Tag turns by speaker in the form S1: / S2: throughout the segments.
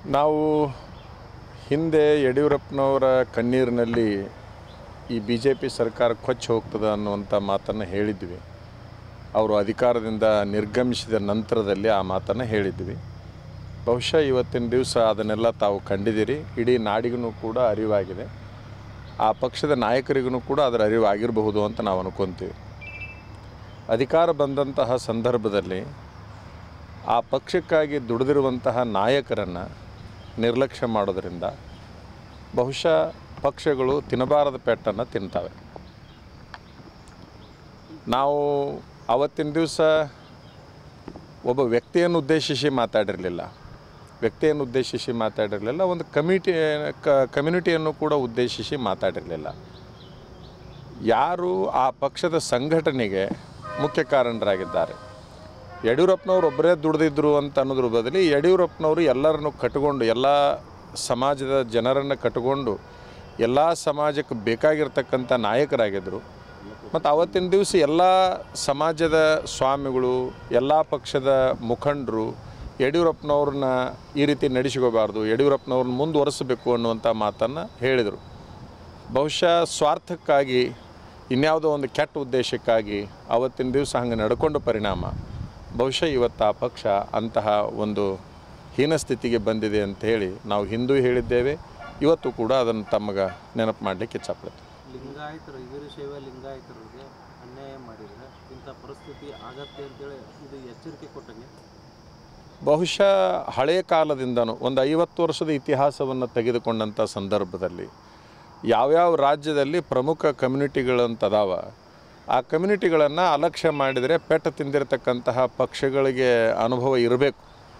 S1: ನಾವು ಹಿಂದೆ ಯಡಿಯೂರಪ್ಪನವರ ಕಣ್ಣೀರಿನಲ್ಲಿ ಈ ಬಿ ಜೆ ಪಿ ಸರ್ಕಾರ ಕೊಚ್ಚಿ ಹೋಗ್ತದೆ ಅನ್ನುವಂಥ ಮಾತನ್ನು ಹೇಳಿದ್ವಿ ಅವರು ಅಧಿಕಾರದಿಂದ ನಿರ್ಗಮಿಸಿದ ನಂತರದಲ್ಲಿ ಆ ಮಾತನ್ನು ಹೇಳಿದ್ವಿ ಬಹುಶಃ ಇವತ್ತಿನ ದಿವಸ ಅದನ್ನೆಲ್ಲ ತಾವು ಕಂಡಿದ್ದೀರಿ ಇಡೀ ನಾಡಿಗೂ ಕೂಡ ಅರಿವಾಗಿದೆ ಆ ಪಕ್ಷದ ನಾಯಕರಿಗೂ ಕೂಡ ಅದರ ಅರಿವಾಗಿರಬಹುದು ಅಂತ ನಾವು ಅನ್ಕೊತೀವಿ ಅಧಿಕಾರ ಬಂದಂತಹ ಸಂದರ್ಭದಲ್ಲಿ ಆ ಪಕ್ಷಕ್ಕಾಗಿ ದುಡಿದಿರುವಂತಹ ನಾಯಕರನ್ನು ನಿರ್ಲಕ್ಷ್ಯ ಮಾಡೋದರಿಂದ ಬಹುಶಃ ಪಕ್ಷಗಳು ತಿನ್ನಬಾರದ ಪೆಟ್ಟನ್ನು ತಿಂತವೆ ನಾವು ಅವತ್ತಿನ ದಿವಸ ಒಬ್ಬ ವ್ಯಕ್ತಿಯನ್ನು ಉದ್ದೇಶಿಸಿ ಮಾತಾಡಿರಲಿಲ್ಲ ವ್ಯಕ್ತಿಯನ್ನು ಉದ್ದೇಶಿಸಿ ಮಾತಾಡಿರಲಿಲ್ಲ ಒಂದು ಕಮಿಟಿ ಕ ಕಮ್ಯುನಿಟಿಯನ್ನು ಕೂಡ ಉದ್ದೇಶಿಸಿ ಮಾತಾಡಿರಲಿಲ್ಲ ಯಾರು ಆ ಪಕ್ಷದ ಸಂಘಟನೆಗೆ ಮುಖ್ಯ ಕಾರಣರಾಗಿದ್ದಾರೆ ಯಡಿಯೂರಪ್ಪನವ್ರು ಒಬ್ಬರೇ ದುಡ್ದಿದ್ರು ಅಂತ ಅನ್ನೋದ್ರ ಬದಲಿ ಯಡಿಯೂರಪ್ಪನವರು ಎಲ್ಲರನ್ನು ಕಟ್ಕೊಂಡು ಎಲ್ಲ ಸಮಾಜದ ಜನರನ್ನು ಕಟ್ಕೊಂಡು ಎಲ್ಲ ಸಮಾಜಕ್ಕೆ ಬೇಕಾಗಿರ್ತಕ್ಕಂಥ ನಾಯಕರಾಗಿದ್ದರು ಮತ್ತು ಅವತ್ತಿನ ದಿವಸ ಎಲ್ಲ ಸಮಾಜದ ಸ್ವಾಮಿಗಳು ಎಲ್ಲ ಪಕ್ಷದ ಮುಖಂಡರು ಯಡಿಯೂರಪ್ಪನವ್ರನ್ನ ಈ ರೀತಿ ನಡೆಸ್ಕೋಬಾರ್ದು ಯಡಿಯೂರಪ್ಪನವ್ರನ್ನ ಮುಂದುವರಿಸಬೇಕು ಅನ್ನುವಂಥ ಮಾತನ್ನು ಹೇಳಿದರು ಬಹುಶಃ ಸ್ವಾರ್ಥಕ್ಕಾಗಿ ಇನ್ಯಾವುದೋ ಒಂದು ಕೆಟ್ಟ ಉದ್ದೇಶಕ್ಕಾಗಿ ಅವತ್ತಿನ ದಿವಸ ಹಂಗೆ ನಡ್ಕೊಂಡ ಪರಿಣಾಮ ಬಹುಶಃ ಇವತ್ತು ಆ ಪಕ್ಷ ಅಂತಹ ಒಂದು ಹೀನ ಸ್ಥಿತಿಗೆ ಬಂದಿದೆ ಅಂತ ಹೇಳಿ ನಾವು ಹಿಂದೂ ಹೇಳಿದ್ದೇವೆ ಇವತ್ತು ಕೂಡ ಅದನ್ನು ತಮಗೆ ನೆನಪು ಮಾಡಲಿಕ್ಕೆ ಇಚ್ಛಪಡ್ತೀವಿ
S2: ಲಿಂಗಾಯತರು ವೀರಶೈವ ಲಿಂಗಾಯತರಿಗೆ ಅನ್ಯಾಯ ಮಾಡಿದರೆ ಇಂಥ ಪರಿಸ್ಥಿತಿ ಆಗತ್ತೆ ಅಂತೇಳಿ ಇದು ಎಚ್ಚರಿಕೆ ಕೊಟ್ಟಂಗೆ
S1: ಬಹುಶಃ ಹಳೆಯ ಕಾಲದಿಂದನೂ ಒಂದು ಐವತ್ತು ವರ್ಷದ ಇತಿಹಾಸವನ್ನು ತೆಗೆದುಕೊಂಡಂಥ ಸಂದರ್ಭದಲ್ಲಿ ಯಾವ್ಯಾವ ರಾಜ್ಯದಲ್ಲಿ ಪ್ರಮುಖ ಕಮ್ಯುನಿಟಿಗಳಂತದಾವ ಆ ಕಮ್ಯುನಿಟಿಗಳನ್ನು ಅಲಕ್ಷ್ಯ ಮಾಡಿದರೆ ಪೆಟ್ಟು ತಿಂದಿರತಕ್ಕಂತಹ ಪಕ್ಷಗಳಿಗೆ ಅನುಭವ ಇರಬೇಕು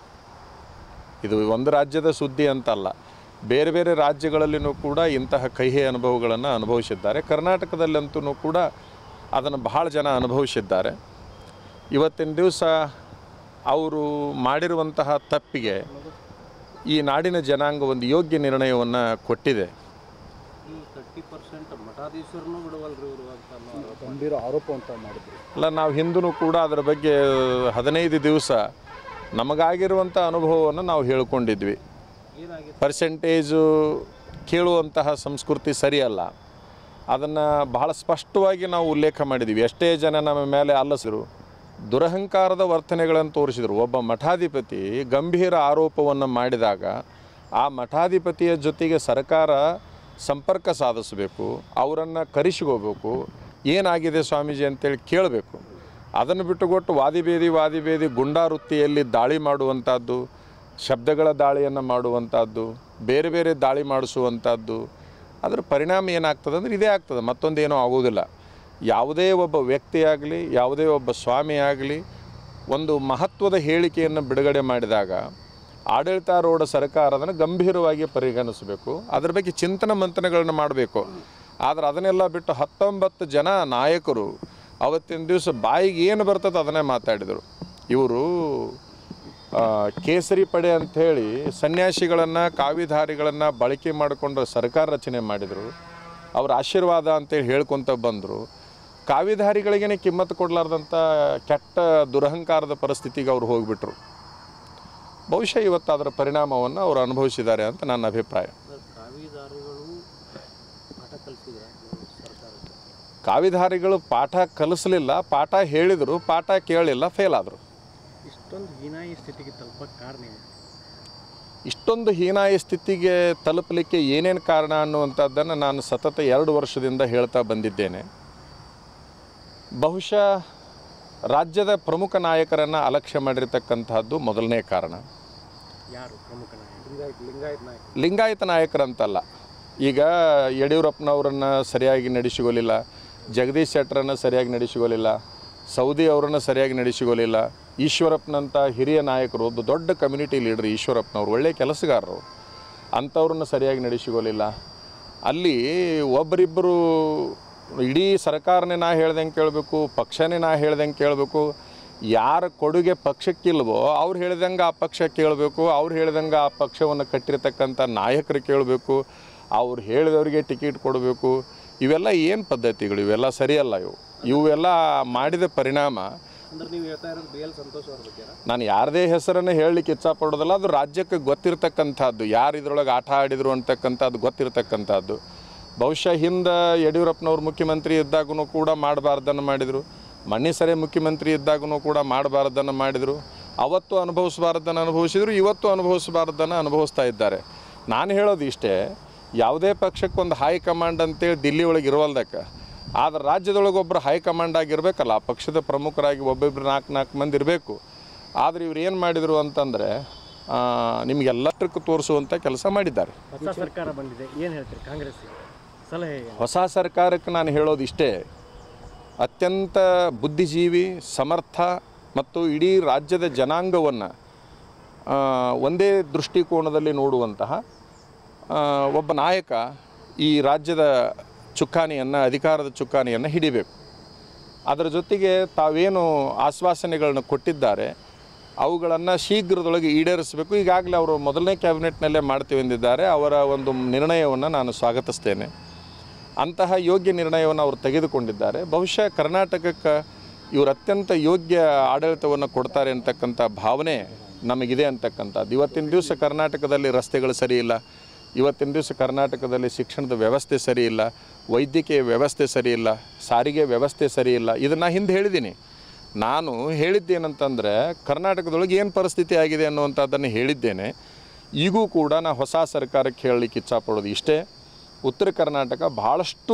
S1: ಇದು ಒಂದು ರಾಜ್ಯದ ಸುದ್ದಿ ಅಂತಲ್ಲ ಬೇರೆ ಬೇರೆ ರಾಜ್ಯಗಳಲ್ಲಿನೂ ಕೂಡ ಇಂತಹ ಕಹಿ ಅನುಭವಗಳನ್ನು ಅನುಭವಿಸಿದ್ದಾರೆ ಕರ್ನಾಟಕದಲ್ಲಂತೂ ಕೂಡ ಅದನ್ನು ಬಹಳ ಜನ ಅನುಭವಿಸಿದ್ದಾರೆ ಇವತ್ತಿನ ದಿವಸ ಅವರು ಮಾಡಿರುವಂತಹ ತಪ್ಪಿಗೆ ಈ ನಾಡಿನ ಜನಾಂಗ ಒಂದು ಯೋಗ್ಯ ನಿರ್ಣಯವನ್ನು ಕೊಟ್ಟಿದೆ
S2: ಈ ತರ್ಟಿ ಪರ್ಸೆಂಟ್ ಮಠಾಧೀಶರನ್ನು ಬಿಡವಲ್ರಿ ಇವರು ಅಂತ ಅನ್ನೋ
S3: ಗಂಭೀರ ಆರೋಪ ಅಂತ ಮಾಡಿದ್ರು
S1: ಅಲ್ಲ ನಾವು ಹಿಂದೂ ಕೂಡ ಅದರ ಬಗ್ಗೆ ಹದಿನೈದು ದಿವಸ ನಮಗಾಗಿರುವಂಥ ಅನುಭವವನ್ನು ನಾವು ಹೇಳ್ಕೊಂಡಿದ್ವಿ
S2: ಏನಾಗಿತ್ತು
S1: ಪರ್ಸೆಂಟೇಜು ಕೇಳುವಂತಹ ಸಂಸ್ಕೃತಿ ಸರಿಯಲ್ಲ ಅದನ್ನು ಬಹಳ ಸ್ಪಷ್ಟವಾಗಿ ನಾವು ಉಲ್ಲೇಖ ಮಾಡಿದ್ದೀವಿ ಎಷ್ಟೇ ಜನ ನಮ್ಮ ಮೇಲೆ ಅಲ್ಲಸರು ದುರಹಂಕಾರದ ವರ್ತನೆಗಳನ್ನು ತೋರಿಸಿದರು ಒಬ್ಬ ಮಠಾಧಿಪತಿ ಗಂಭೀರ ಆರೋಪವನ್ನು ಮಾಡಿದಾಗ ಆ ಮಠಾಧಿಪತಿಯ ಜೊತೆಗೆ ಸರ್ಕಾರ ಸಂಪರ್ಕ ಸಾಧಿಸಬೇಕು ಅವರನ್ನು ಕರೆಸಿಕೋಬೇಕು ಏನಾಗಿದೆ ಸ್ವಾಮೀಜಿ ಅಂತೇಳಿ ಕೇಳಬೇಕು ಅದನ್ನು ಬಿಟ್ಟುಕೊಟ್ಟು ವಾದಿಬೇದಿ ವಾದಿಬೇದಿ ಗುಂಡಾ ವೃತ್ತಿಯಲ್ಲಿ ದಾಳಿ ಮಾಡುವಂಥದ್ದು ಶಬ್ದಗಳ ದಾಳಿಯನ್ನು ಮಾಡುವಂಥದ್ದು ಬೇರೆ ಬೇರೆ ದಾಳಿ ಮಾಡಿಸುವಂಥದ್ದು ಅದರ ಪರಿಣಾಮ ಏನಾಗ್ತದೆ ಅಂದ್ರೆ ಇದೇ ಆಗ್ತದೆ ಮತ್ತೊಂದೇನೂ ಆಗೋದಿಲ್ಲ ಯಾವುದೇ ಒಬ್ಬ ವ್ಯಕ್ತಿಯಾಗಲಿ ಯಾವುದೇ ಒಬ್ಬ ಸ್ವಾಮಿ ಆಗಲಿ ಒಂದು ಮಹತ್ವದ ಹೇಳಿಕೆಯನ್ನು ಬಿಡುಗಡೆ ಮಾಡಿದಾಗ ಆಡಳಿತಾರೂಢ ಸರ್ಕಾರ ಅದನ್ನು ಗಂಭೀರವಾಗಿ ಪರಿಗಣಿಸಬೇಕು ಅದರ ಬಗ್ಗೆ ಚಿಂತನ ಮಂಥನಗಳನ್ನು ಮಾಡಬೇಕು ಆದರೆ ಅದನ್ನೆಲ್ಲ ಬಿಟ್ಟು ಹತ್ತೊಂಬತ್ತು ಜನ ನಾಯಕರು ಅವತ್ತಿನ ದಿವಸ ಬಾಯಿಗೆ ಏನು ಬರ್ತದೆ ಅದನ್ನೇ ಮಾತಾಡಿದರು ಇವರು ಆ, ಕೇಸರಿ ಪಡೆ ಅಂಥೇಳಿ ಸನ್ಯಾಸಿಗಳನ್ನು ಕಾವಿಧಾರಿಗಳನ್ನು ಬಳಕೆ ಮಾಡಿಕೊಂಡು ಸರ್ಕಾರ ರಚನೆ ಮಾಡಿದರು ಅವ್ರ ಆಶೀರ್ವಾದ ಅಂತೇಳಿ ಹೇಳ್ಕೊತ ಬಂದರು ಕಾವಿಧಾರಿಗಳಿಗೇ ಕಿಮ್ಮತ್ತು ಕೊಡಲಾರ್ದಂಥ ಕೆಟ್ಟ ದುರಹಂಕಾರದ ಪರಿಸ್ಥಿತಿಗೆ ಅವ್ರು ಹೋಗಿಬಿಟ್ರು ಬಹುಶಃ ಇವತ್ತು ಅದರ ಪರಿಣಾಮವನ್ನು ಅವರು ಅನುಭವಿಸಿದ್ದಾರೆ ಅಂತ ನನ್ನ ಅಭಿಪ್ರಾಯ
S2: ಅಂದ್ರೆ ಕಾವಿದಾರಿಗಳು ಪಾಠ ಕಲಿಸಿದ್ರ ಸರ್ಕಾರಕ್ಕೆ
S1: ಕಾವಿಧಾರಿಗಳು ಪಾಠ ಕಲಿಸಲಿಲ್ಲ ಪಾಠ ಹೇಳಿದರು ಪಾಠ ಕೇಳಲಿಲ್ಲ ಫೇಲ್ ಆದರು
S2: ಇಷ್ಟೊಂದು ಹೀನಾಯಿ ಸ್ಥಿತಿಗೆ ತಲುಪಕ್ಕೆ ಕಾರಣ ಏನು
S1: ಇಷ್ಟೊಂದು ಹೀನಾಯ ಸ್ಥಿತಿಗೆ ತಲುಪಲಿಕ್ಕೆ ಏನೇನು ಕಾರಣ ಅನ್ನುವಂಥದ್ದನ್ನು ನಾನು ಸತತ ಎರಡು ವರ್ಷದಿಂದ ಹೇಳ್ತಾ ಬಂದಿದ್ದೇನೆ ಬಹುಶಃ ರಾಜ್ಯದ ಪ್ರಮುಖ ನಾಯಕರನ್ನು ಅಲಕ್ಷ್ಯ ಮಾಡಿರ್ತಕ್ಕಂತಹದ್ದು ಮೊದಲನೇ ಕಾರಣ
S2: ಯಾರು ಪ್ರಮುಖ ನಾಯಕ ಲಿಂಗಾಯತ್ ಲಿಂಗಾಯತ್ ನಾಯಕ
S1: ಲಿಂಗಾಯತ ನಾಯಕರಂತಲ್ಲ ಈಗ ಯಡಿಯೂರಪ್ಪನವರನ್ನು ಸರಿಯಾಗಿ ನಡೆಸಿಕೊಳ್ಳಿಲ್ಲ ಜಗದೀಶ್ ಶೆಟ್ಟರನ್ನು ಸರಿಯಾಗಿ ನಡೆಸಿಕೊಳ್ಳಿಲ್ಲ ಸೌದಿ ಅವರನ್ನು ಸರಿಯಾಗಿ ನಡೆಸಿಕೊಳ್ಳಿಲ್ಲ ಈಶ್ವರಪ್ಪನಂಥ ಹಿರಿಯ ನಾಯಕರು ಒಬ್ಬ ದೊಡ್ಡ ಕಮ್ಯುನಿಟಿ ಲೀಡರ್ ಈಶ್ವರಪ್ಪನವ್ರು ಒಳ್ಳೆಯ ಕೆಲಸಗಾರರು ಅಂಥವ್ರನ್ನ ಸರಿಯಾಗಿ ನಡೆಸಿಕೊಳ್ಳಿಲ್ಲ ಅಲ್ಲಿ ಒಬ್ಬರಿಬ್ಬರು ಇಡೀ ಸರ್ಕಾರನೇ ನಾ ಹೇಳ್ದಂಗೆ ಕೇಳಬೇಕು ಪಕ್ಷನೇ ನಾ ಹೇಳ್ದಂಗೆ ಕೇಳಬೇಕು ಯಾರ ಕೊಡುಗೆ ಪಕ್ಷಕ್ಕಿಲ್ವೋ ಅವ್ರು ಹೇಳ್ದಂಗೆ ಆ ಪಕ್ಷ ಕೇಳಬೇಕು ಅವ್ರು ಹೇಳ್ದಂಗೆ ಆ ಪಕ್ಷವನ್ನು ಕಟ್ಟಿರ್ತಕ್ಕಂಥ ನಾಯಕರು ಕೇಳಬೇಕು ಅವ್ರು ಹೇಳಿದವರಿಗೆ ಟಿಕೆಟ್ ಕೊಡಬೇಕು ಇವೆಲ್ಲ ಏನು ಪದ್ಧತಿಗಳು ಇವೆಲ್ಲ ಸರಿಯಲ್ಲ ಇವು ಇವೆಲ್ಲ ಮಾಡಿದ ಪರಿಣಾಮ
S2: ಅಂದ್ರೆ ನೀವು ಹೇಳ್ತಾ ಇರೋದು ಬಿ ಎಲ್ ಸಂತೋಷ್ ಅವ್ರ ಬಗ್ಗೆ
S1: ನಾನು ಯಾರದೇ ಹೆಸರನ್ನು ಹೇಳಲಿಕ್ಕೆ ಇಚ್ಛಪಡೋದಿಲ್ಲ ಅದು ರಾಜ್ಯಕ್ಕೆ ಗೊತ್ತಿರತಕ್ಕಂಥದ್ದು ಯಾರು ಇದ್ರೊಳಗೆ ಆಟ ಆಡಿದರು ಅಂತಕ್ಕಂಥದ್ದು ಗೊತ್ತಿರತಕ್ಕಂಥದ್ದು ಬಹುಶಃ ಹಿಂದೆ ಯಡಿಯೂರಪ್ಪನವ್ರು ಮುಖ್ಯಮಂತ್ರಿ ಇದ್ದಾಗೂ ಕೂಡ ಮಾಡಬಾರ್ದನ್ನು ಮಾಡಿದರು ಮಣ್ಣಿ ಸರಿ ಮುಖ್ಯಮಂತ್ರಿ ಇದ್ದಾಗೂ ಕೂಡ ಮಾಡಬಾರ್ದನ್ನು ಮಾಡಿದರು ಅವತ್ತು ಅನುಭವಿಸಬಾರ್ದನ್ನು ಅನುಭವಿಸಿದರು ಇವತ್ತು ಅನುಭವಿಸಬಾರ್ದನ್ನು ಅನುಭವಿಸ್ತಾ ಇದ್ದಾರೆ ನಾನು ಹೇಳೋದು ಇಷ್ಟೇ ಯಾವುದೇ ಪಕ್ಷಕ್ಕೆ ಒಂದು ಹೈಕಮಾಂಡ್ ಅಂತೇಳಿ ದಿಲ್ಲಿ ಒಳಗೆ ಇರುವಲ್ದಕ್ಕೆ ಆದ್ರೆ ರಾಜ್ಯದೊಳಗೆ ಒಬ್ಬರು ಹೈಕಮಾಂಡ್ ಆಗಿರ್ಬೇಕಲ್ಲ ಆ ಪಕ್ಷದ ಪ್ರಮುಖರಾಗಿ ಒಬ್ಬೊಬ್ಬರು ನಾಲ್ಕು ನಾಲ್ಕು ಮಂದಿ ಇರಬೇಕು ಆದರೆ ಇವ್ರು ಏನು ಮಾಡಿದರು ಅಂತಂದರೆ ನಿಮಗೆಲ್ಲಷ್ಟಕ್ಕೂ ತೋರಿಸುವಂಥ ಕೆಲಸ ಮಾಡಿದ್ದಾರೆ
S4: ಹೊಸ ಸರ್ಕಾರ ಬಂದಿದೆ ಏನು ಹೇಳ್ತೀರಿ ಕಾಂಗ್ರೆಸ್ಸಿಗೆ ಸಲಹೆ ಏನು?
S1: ಹೊಸ ಸರ್ಕಾರಕ್ಕೆ ನಾನು ಹೇಳೋದು ಇಷ್ಟೇ ಅತ್ಯಂತ ಬುದ್ಧಿಜೀವಿ ಸಮರ್ಥ ಮತ್ತು ಇಡೀ ರಾಜ್ಯದ ಜನಾಂಗವನ್ನು ಒಂದೇ ದೃಷ್ಟಿಕೋನದಲ್ಲಿ ನೋಡುವಂತಹ ಆ, ಒಬ್ಬ ನಾಯಕ ಈ ರಾಜ್ಯದ ಚುಕ್ಕಾಣಿಯನ್ನು ಅಧಿಕಾರದ ಚುಕ್ಕಾಣಿಯನ್ನು ಹಿಡಿಬೇಕು ಅದರ ಜೊತೆಗೆ ತಾವೇನು ಆಶ್ವಾಸನೆಗಳನ್ನು ಕೊಟ್ಟಿದ್ದಾರೆ ಅವುಗಳನ್ನು ಶೀಘ್ರದೊಳಗೆ ಈಡೇರಿಸಬೇಕು ಈಗಾಗಲೇ ಅವರು ಮೊದಲನೇ ಕ್ಯಾಬಿನೆಟ್ನಲ್ಲೇ ಮಾಡ್ತೀವಿ ಎಂದಿದ್ದಾರೆ ಅವರ ಒಂದು ನಿರ್ಣಯವನ್ನು ನಾನು ಸ್ವಾಗತಿಸ್ತೇನೆ ಅಂತಹ ಯೋಗ್ಯ ನಿರ್ಣಯವನ್ನು ಅವರು ತೆಗೆದುಕೊಂಡಿದ್ದಾರೆ ಬಹುಶಃ ಕರ್ನಾಟಕಕ್ಕೆ ಇವರು ಅತ್ಯಂತ ಯೋಗ್ಯ ಆಡಳಿತವನ್ನು ಕೊಡ್ತಾರೆ ಅಂತಕ್ಕಂಥ ಭಾವನೆ ನಮಗಿದೆ ಅಂತಕ್ಕಂಥದ್ದು ಇವತ್ತಿನ ದಿವಸ ಕರ್ನಾಟಕದಲ್ಲಿ ರಸ್ತೆಗಳು ಸರಿ ಇಲ್ಲ ಇವತ್ತಿನ ದಿವಸ ಕರ್ನಾಟಕದಲ್ಲಿ ಶಿಕ್ಷಣದ ವ್ಯವಸ್ಥೆ ಸರಿ ಇಲ್ಲ ವೈದ್ಯಕೀಯ ವ್ಯವಸ್ಥೆ ಸರಿ ಇಲ್ಲ ಸಾರಿಗೆ ವ್ಯವಸ್ಥೆ ಸರಿ ಇಲ್ಲ ಇದನ್ನು ಹಿಂದೆ ಹೇಳಿದ್ದೀನಿ ನಾನು ಹೇಳಿದ್ದೇನಂತಂದರೆ ಕರ್ನಾಟಕದೊಳಗೆ ಏನು ಪರಿಸ್ಥಿತಿ ಆಗಿದೆ ಅನ್ನುವಂಥದ್ದನ್ನು ಹೇಳಿದ್ದೇನೆ ಈಗೂ ಕೂಡ ನಾ ಹೊಸ ಸರ್ಕಾರಕ್ಕೆ ಹೇಳಲಿಕ್ಕೆ ಇಚ್ಛಪಡೋದು ಇಷ್ಟೇ ಉತ್ತರ ಕರ್ನಾಟಕ ಭಾಳಷ್ಟು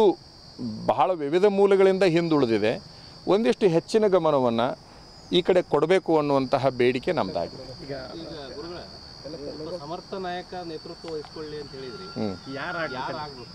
S1: ಬಹಳ ವಿವಿಧ ಮೂಲಗಳಿಂದ ಹಿಂದುಳಿದಿದೆ ಒಂದಿಷ್ಟು ಹೆಚ್ಚಿನ ಗಮನವನ್ನು ಈ ಕಡೆ ಕೊಡಬೇಕು ಅನ್ನುವಂತಹ ಬೇಡಿಕೆ ನಮ್ಮದಾಗಿದೆ
S4: ಈಗ
S2: ಈಗ ಗುರುಗಳೇ ಒಬ್ಬ ಸಮರ್ಥ ನಾಯಕ ನೇತೃತ್ವ ವಹಿಸ್ಕೊಳ್ಳಿ ಅಂತ ಹೇಳಿದ್ರಿ
S1: ಹ್ಞೂ
S4: ಯಾರು
S2: ಯಾರು ಆಗ್ಬೇಕು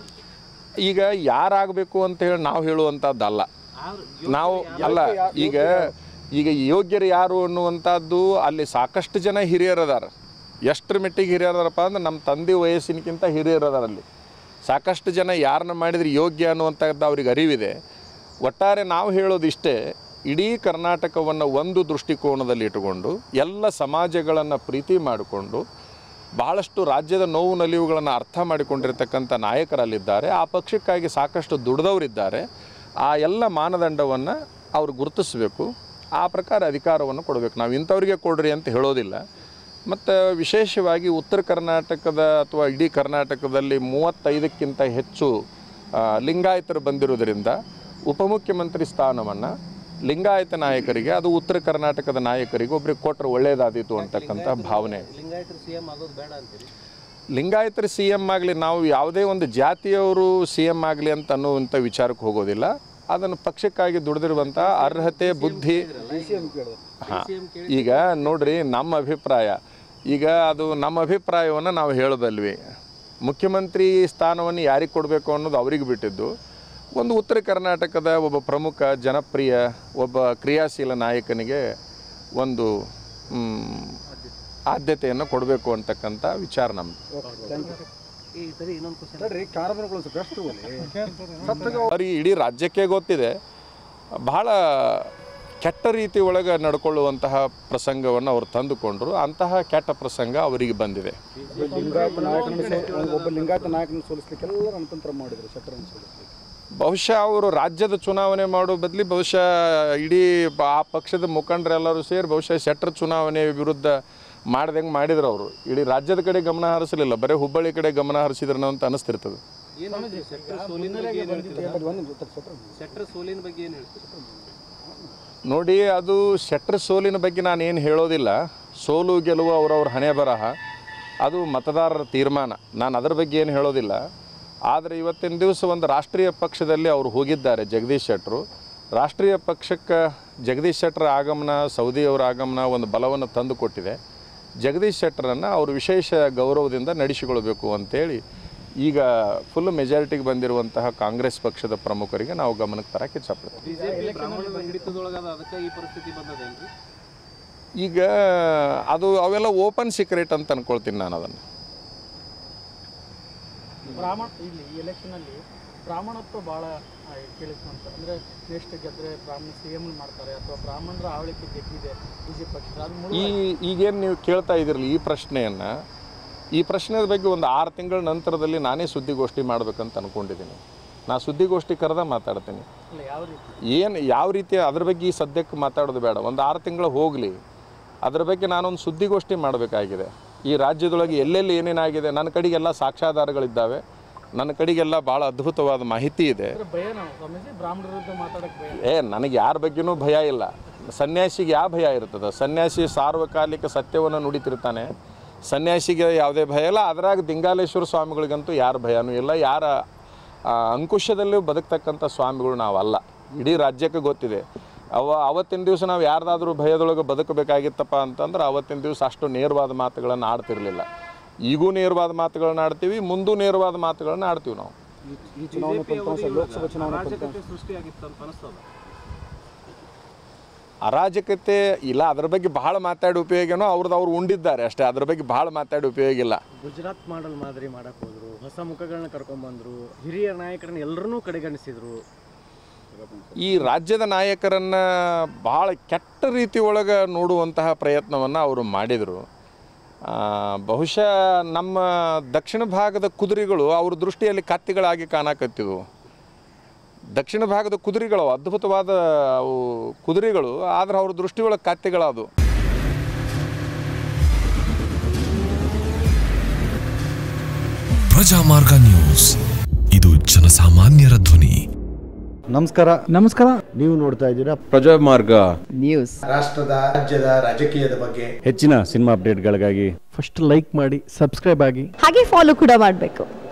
S1: ಈಗ ಯಾರಾಗಬೇಕು ಅಂತ ಹೇಳಿ ನಾವು ಹೇಳುವಂಥದ್ದಲ್ಲ
S2: ಆದ್ರೆ
S1: ನಾವು ಅಲ್ಲ ಈಗ ಈಗ ಯೋಗ್ಯರು ಯಾರು ಅನ್ನುವಂಥದ್ದು ಅಲ್ಲಿ ಸಾಕಷ್ಟು ಜನ ಹಿರಿಯರದಾರ ಎಷ್ಟರ ಮಟ್ಟಿಗೆ ಹಿರಿಯರದಾರಪ್ಪ ಅಂದ್ರೆ ನಮ್ಮ ತಂದೆ ವಯಸ್ಸಿನಕ್ಕಿಂತ ಹಿರಿಯರದಾರ ಅಲ್ಲಿ ಸಾಕಷ್ಟು ಜನ ಯಾರನ್ನ ಮಾಡಿದ್ರೆ ಯೋಗ್ಯ ಅನ್ನುವಂಥದ್ದು ಅವ್ರಿಗೆ ಅರಿವಿದೆ ಒಟ್ಟಾರೆ ನಾವು ಹೇಳೋದು ಇಷ್ಟೇ ಇಡೀ ಕರ್ನಾಟಕವನ್ನು ಒಂದು ದೃಷ್ಟಿಕೋನದಲ್ಲಿ ಇಟ್ಟುಕೊಂಡು ಎಲ್ಲ ಸಮಾಜಗಳನ್ನು ಪ್ರೀತಿ ಮಾಡಿಕೊಂಡು ಭಾಳಷ್ಟು ರಾಜ್ಯದ ನೋವು ನಲಿವುಗಳನ್ನು ಅರ್ಥ ಮಾಡಿಕೊಂಡಿರ್ತಕ್ಕಂಥ ನಾಯಕರಲ್ಲಿದ್ದಾರೆ ಆ ಪಕ್ಷಕ್ಕಾಗಿ ಸಾಕಷ್ಟು ದುಡಿದವರಿದ್ದಾರೆ ಆ ಎಲ್ಲ ಮಾನದಂಡವನ್ನು ಅವ್ರು ಗುರುತಿಸಬೇಕು ಆ ಪ್ರಕಾರ ಅಧಿಕಾರವನ್ನು ಕೊಡಬೇಕು ನಾವು ಇಂಥವ್ರಿಗೆ ಕೊಡ್ರಿ ಅಂತ ಹೇಳೋದಿಲ್ಲ ಮತ್ತು ವಿಶೇಷವಾಗಿ ಉತ್ತರ ಕರ್ನಾಟಕದ ಅಥವಾ ಇಡೀ ಕರ್ನಾಟಕದಲ್ಲಿ ಮೂವತ್ತೈದಕ್ಕಿಂತ ಹೆಚ್ಚು ಆ, ಲಿಂಗಾಯತರು ಬಂದಿರೋದರಿಂದ ಉಪಮುಖ್ಯಮಂತ್ರಿ ಸ್ಥಾನವನ್ನು ಲಿಂಗಾಯತ ನಾಯಕರಿಗೆ ಅದು ಉತ್ತರ ಕರ್ನಾಟಕದ ನಾಯಕರಿಗೆ ಒಬ್ಬರಿಗೆ ಕೊಟ್ಟರೆ ಒಳ್ಳೆಯದಾದೀತು ಅಂತಕ್ಕಂಥ ಭಾವನೆ
S2: ಲಿಂಗಾಯತರು ಸಿ ಎಂ ಆಗೋದು ಬೇಡ ಅಂತೀರಿ
S1: ಲಿಂಗಾಯತರ ಸಿ ಎಮ್ ಆಗಲಿ ನಾವು ಯಾವುದೇ ಒಂದು ಜಾತಿಯವರು ಸಿ ಎಮ್ ಆಗಲಿ ಅಂತ ಅನ್ನುವಂಥ ವಿಚಾರಕ್ಕೆ ಹೋಗೋದಿಲ್ಲ ಅದನ್ನು ಪಕ್ಷಕ್ಕಾಗಿ ದುಡಿದಿರುವಂಥ ಅರ್ಹತೆ ಬುದ್ಧಿ ಹಾಂ ಈಗ ನೋಡ್ರಿ ನಮ್ಮ ಅಭಿಪ್ರಾಯ ಈಗ ಅದು ನಮ್ಮ ಅಭಿಪ್ರಾಯವನ್ನು ನಾವು ಹೇಳಬಲ್ವಿ ಮುಖ್ಯಮಂತ್ರಿ ಸ್ಥಾನವನ್ನು ಯಾರಿಗೆ ಕೊಡಬೇಕು ಅನ್ನೋದು ಅವ್ರಿಗೆ ಬಿಟ್ಟಿದ್ದು ಒಂದು ಉತ್ತರ ಕರ್ನಾಟಕದ ಒಬ್ಬ ಪ್ರಮುಖ ಜನಪ್ರಿಯ ಒಬ್ಬ ಕ್ರಿಯಾಶೀಲ ನಾಯಕನಿಗೆ ಒಂದು ಮ್, ಆದ್ಯತೆಯನ್ನು ಕೊಡಬೇಕು ಅಂತಕ್ಕಂಥ ವಿಚಾರ ನಮ್ಮದು
S4: ಈ ಸರಿ ಇನ್ನೊಂದು ಕ್ವಶನ್
S3: ನೋಡ್ರಿ ಕಾರಣಗಳು ಸ್ವಲ್ಪ ಎಷ್ಟು ಸತ್ತಗ
S1: ಅವ್ರಿಗೆ ಇಡೀ ರಾಜ್ಯಕ್ಕೆ ಗೊತ್ತಿದೆ ಬಹಳ ಕೆಟ್ಟ ರೀತಿ ಒಳಗೆ ನಡ್ಕೊಳ್ಳುವಂತಹ ಪ್ರಸಂಗವನ್ನು ಅವರು ತಂದುಕೊಂಡರು ಅಂತಹ ಕೆಟ್ಟ ಪ್ರಸಂಗ ಅವರಿಗೆ ಬಂದಿದೆ
S3: ಲಿಂಗಾಯತ ನಾಯಕನ ಸೋ- ಒಬ್ಬ ಲಿಂಗಾಯತ ನಾಯಕನ ಸೋಲಿಸ್ಲಿಕ್ಕೆ ಎಲ್ಲ ರಣತಂತ್ರ ಮಾಡಿದ್ರು ಶೆಟ್ಟರನ್ನು ಸೋಲಿಸ್ಲಿಕ್ಕೆ
S1: ಬಹುಶಃ ಅವರು ರಾಜ್ಯದ ಚುನಾವಣೆ ಮಾಡೋ ಬದಲಿ ಬಹುಶಃ ಇಡೀ ಬ- ಆ ಪಕ್ಷದ ಮುಖಂಡರೆಲ್ಲರೂ ಸೇರಿ ಬಹುಶಃ ಶೆಟ್ಟರ್ ಚುನಾವಣೆ ವಿರುದ್ಧ ಮಾಡ್ದಂಗೆ ಮಾಡಿದ್ರು ಅವರು ಇಡೀ ರಾಜ್ಯದ ಕಡೆ ಗಮನ ಹರಿಸಲಿಲ್ಲ ಬರೀ ಹುಬ್ಬಳ್ಳಿ ಕಡೆ ಗಮನ ಹರಿಸಿದ್ರನೋ ಅಂತ ಅನಿಸ್ತಿರ್ತದೆ
S2: ಏನು ಹೇಳ್ತೀರಿ ಶೆಟ್ಟರ್ ಸೋಲಿನ ಬಗ್ಗೆ ಏನು ಹೇಳ್ತೀರಿ
S3: ಒಂದು ನಿಮಿಷ ಶೆಟ್ಟರ್
S2: ಶೆಟ್ಟರ್ ಸೋಲಿನ ಬಗ್ಗೆ ಏನು ಹೇಳ್ತೀರಿ
S1: ನೋಡಿ ಅದು ಶೆಟ್ರ್ ಸೋಲಿನ ಬಗ್ಗೆ ನಾನು ಏನು ಹೇಳೋದಿಲ್ಲ ಸೋಲು ಗೆಲುವು ಅವರವ್ರ ಹಣೆ ಬರಹ ಅದು ಮತದಾರರ ತೀರ್ಮಾನ ನಾನು ಅದರ ಬಗ್ಗೆ ಏನು ಹೇಳೋದಿಲ್ಲ ಆದರೆ ಇವತ್ತಿನ ದಿವಸ ಒಂದು ರಾಷ್ಟ್ರೀಯ ಪಕ್ಷದಲ್ಲಿ ಅವರು ಹೋಗಿದ್ದಾರೆ ಜಗದೀಶ್ ಶೆಟ್ಟರು ರಾಷ್ಟ್ರೀಯ ಪಕ್ಷಕ್ಕೆ ಜಗದೀಶ್ ಶೆಟ್ಟರ ಆಗಮನ ಸೌದಿಯವರ ಆಗಮನ ಒಂದು ಬಲವನ್ನು ತಂದು ಕೊಟ್ಟಿದೆ ಜಗದೀಶ್ ಶೆಟ್ಟರನ್ನು ಅವರು ವಿಶೇಷ ಗೌರವದಿಂದ ನಡೆಸಿಕೊಳ್ಬೇಕು ಅಂತೇಳಿ ಈಗ ಫುಲ್ ಮೆಜಾರಿಟಿಗೆ ಬಂದಿರುವಂತಹ ಕಾಂಗ್ರೆಸ್ ಪಕ್ಷದ ಪ್ರಮುಖರಿಗೆ ನಾವು ಗಮನಕ್ಕೆ ತರಕ್ಕೆ ಇಚ್ಛಪಡ್ತೀವಿ
S2: ಬಿಜೆಪಿ ಬ್ರಾಹ್ಮಣರ ಹಿಡಿತದೊಳಗದ ಅದಕ್ಕೆ ಈ ಪರಿಸ್ಥಿತಿ ಬಂದದೇನ್ರಿ
S1: ಈಗ ಅದು ಅವೆಲ್ಲ ಓಪನ್ ಸೀಕ್ರೆಟ್ ಅಂತ ಅನ್ಕೊಳ್ತೀನಿ ನಾನು ಅದನ್ನು
S5: ಬ್ರಾಹ್ಮಣ ಇಲ್ಲಿ ಈ ಎಲೆಕ್ಷನಲ್ಲಿ ಬ್ರಾಹ್ಮಣತ್ವ ಭಾಳ ಕೇಳಿಸುವಂತ ಅಂದರೆ ನೆಕ್ಸ್ಟ್ ಗೆದ್ದರೆ ಬ್ರಾಹ್ಮಣ ಸಿ ಎಮ್ ಮಾಡ್ತಾರೆ ಅಥವಾ ಬ್ರಾಹ್ಮಣರ ಆಳ್ವಿಕೆ ಜಗ್ಗಿದೆ ಬಿ ಜೆ ಪಿ ಪಕ್ಷ ಅದು
S1: ಈ
S5: ಮುಳುಗಡೆ
S1: ಈಗೇನು ನೀವು ಕೇಳ್ತಾ ಇದ್ದೀರಲ್ಲ ಈ ಪ್ರಶ್ನೆಯನ್ನು ಈ ಪ್ರಶ್ನೆಯ ಬಗ್ಗೆ ಒಂದು ಆರು ತಿಂಗಳ ನಂತರದಲ್ಲಿ ನಾನೇ ಸುದ್ದಿಗೋಷ್ಠಿ ಮಾಡಬೇಕಂತ ಅಂದ್ಕೊಂಡಿದ್ದೀನಿ ನಾ ಸುದ್ದಿಗೋಷ್ಠಿ ಕರೆದ ಮಾತಾಡ್ತೀನಿ
S5: ಅಲ್ಲ ಯಾವ ರೀತಿ
S1: ಏನು ಯಾವ ರೀತಿ ಅದ್ರ ಬಗ್ಗೆ ಈ ಸದ್ಯಕ್ಕೆ ಮಾತಾಡೋದು ಬೇಡ ಒಂದು ಆರು ತಿಂಗಳು ಹೋಗಲಿ ಅದ್ರ ಬಗ್ಗೆ ನಾನೊಂದು ಸುದ್ದಿಗೋಷ್ಠಿ ಮಾಡಬೇಕಾಗಿದೆ ಈ ರಾಜ್ಯದೊಳಗೆ ಎಲ್ಲೆಲ್ಲಿ ಏನೇನಾಗಿದೆ ನನ್ನ ಕಡೆಗೆಲ್ಲ ಸಾಕ್ಷ್ಯಾಧಾರಗಳಿದ್ದಾವೆ ನನ್ನ ಕಡೆಗೆಲ್ಲ ಭಾಳ ಅದ್ಭುತವಾದ ಮಾಹಿತಿ ಇದೆ
S5: ಅಂದ್ರೆ ಭಯ ನಾವು ಸ್ವಾಮೀಜಿ ಬ್ರಾಹ್ಮಣರ ವಿರುದ್ಧ ಮಾತಾಡಕ್ಕೆ ಭಯ
S1: ಏ ನನಗೆ ಯಾರ ಬಗ್ಗೆನೂ ಭಯ ಇಲ್ಲ ಸನ್ಯಾಸಿಗೆ ಯಾವ ಭಯ ಇರ್ತದೆ ಸನ್ಯಾಸಿ ಸಾರ್ವಕಾಲಿಕ ಸತ್ಯವನ್ನು ನುಡಿತಿರ್ತಾನೆ ಸನ್ಯಾಸಿಗೆ ಯಾವುದೇ ಭಯ ಇಲ್ಲ ಅದ್ರಾಗ ದಿಂಗಾಲೇಶ್ವರ ಸ್ವಾಮಿಗಳಿಗಂತೂ ಯಾರ ಭಯನೂ ಇಲ್ಲ ಯಾರ ಆ, ಅಂಕುಶದಲ್ಲೂ ಬದುಕ್ತಕ್ಕಂಥ ಸ್ವಾಮಿಗಳು ನಾವಲ್ಲ ಇಡೀ ರಾಜ್ಯಕ್ಕೆ ಗೊತ್ತಿದೆ ಅವ ಅವತ್ತಿನ ದಿವಸ ನಾವು ಯಾರ್ದಾದ್ರೂ ಭಯದೊಳಗೆ ಬದುಕಬೇಕಾಗಿತ್ತಪ್ಪ ಅಂತಂದ್ರೆ ಅವತ್ತಿನ ದಿವಸ ಅಷ್ಟು ನೇರವಾದ ಮಾತುಗಳನ್ನು ಆಡ್ತಿರ್ಲಿಲ್ಲ ಈಗೂ ನೇರವಾದ ಮಾತುಗಳನ್ನ ಆಡ್ತೀವಿ ಮುಂದೂ ನೇರವಾದ ಮಾತುಗಳನ್ನ ಆಡ್ತೀವಿ ನಾವು
S3: ಈ ಚುನಾವಣೆ ಫಲಿತಾಂಶ ಲೋಕಸಭಾ ಚುನಾವಣೆ ಫಲಿತಾಂಶ
S2: ಅರಾಜಕತೆ ಸೃಷ್ಟಿಯಾಗಿತ್ತು ಅಂತ ಅನಿಸ್ತದ
S1: ಅರಾಜಕತೆ ಇಲ್ಲ ಅದ್ರ ಬಗ್ಗೆ ಭಾಳ ಮಾತಾಡಿ ಉಪಯೋಗನೋ ಅವ್ರದ್ದು ಅವ್ರು ಉಂಡಿದ್ದಾರೆ ಅಷ್ಟೇ ಅದ್ರ ಬಗ್ಗೆ ಭಾಳ ಮಾತಾಡಿ ಉಪಯೋಗ ಇಲ್ಲ
S4: ಗುಜರಾತ್ ಮಾಡಲ್ ಮಾದರಿ ಮಾಡಕ್ ಹೋದ್ರು ಹೊಸ ಮುಖಗಳನ್ನ ಕರ್ಕೊಂಡ್ಬಂದ್ರು ಹಿರಿಯ ನಾಯಕರನ್ನ ಎಲ್ಲರನ್ನೂ ಕಡೆಗಣಿಸಿದ್ರು
S1: ಈ ರಾಜ್ಯದ ನಾಯಕರನ್ನು ಭಾಳ ಕೆಟ್ಟ ರೀತಿ ಒಳಗೆ ನೋಡುವಂತಹ ಪ್ರಯತ್ನವನ್ನು ಅವರು ಮಾಡಿದರು ಆ, ಬಹುಶಃ ನಮ್ಮ ದಕ್ಷಿಣ ಭಾಗದ ಕುದುರೆಗಳು ಅವ್ರ ದೃಷ್ಟಿಯಲ್ಲಿ ಕತ್ತಿಗಳಾಗಿ ಕಾಣಕತ್ತಿದ್ವು ದಕ್ಷಿಣ ಭಾಗದ ಕುದುರೆಗಳು ಅದ್ಭುತವಾದ ಅವು ಕುದುರೆಗಳು ಆದ್ರೆ ಅವ್ರ ದೃಷ್ಟಿ ಒಳಗೆ ಕತ್ತಿಗಳದು
S6: ಪ್ರಜಾಮಾರ್ಗ ನ್ಯೂಸ್ ಇದು ಜನಸಾಮಾನ್ಯರ ಧ್ವನಿ
S3: ನಮಸ್ಕಾರ
S5: ನಮಸ್ಕಾರ
S3: ನೀವು ನೋಡ್ತಾ ಇದ್ದೀರಾ
S7: ಪ್ರಜಾಮಾರ್ಗ
S8: ನ್ಯೂಸ್
S3: ರಾಷ್ಟ್ರದ ರಾಜ್ಯದ ರಾಜಕೀಯದ ಬಗ್ಗೆ
S7: ಹೆಚ್ಚಿನ ಸಿನಿಮಾ ಅಪ್ಡೇಟ್ಗಳಿಗಾಗಿ
S4: ಫಸ್ಟ್ ಲೈಕ್ ಮಾಡಿ ಸಬ್ಸ್ಕ್ರೈಬ್ ಆಗಿ
S8: ಹಾಗೆ ಫಾಲೋ ಕೂಡ ಮಾಡಬೇಕು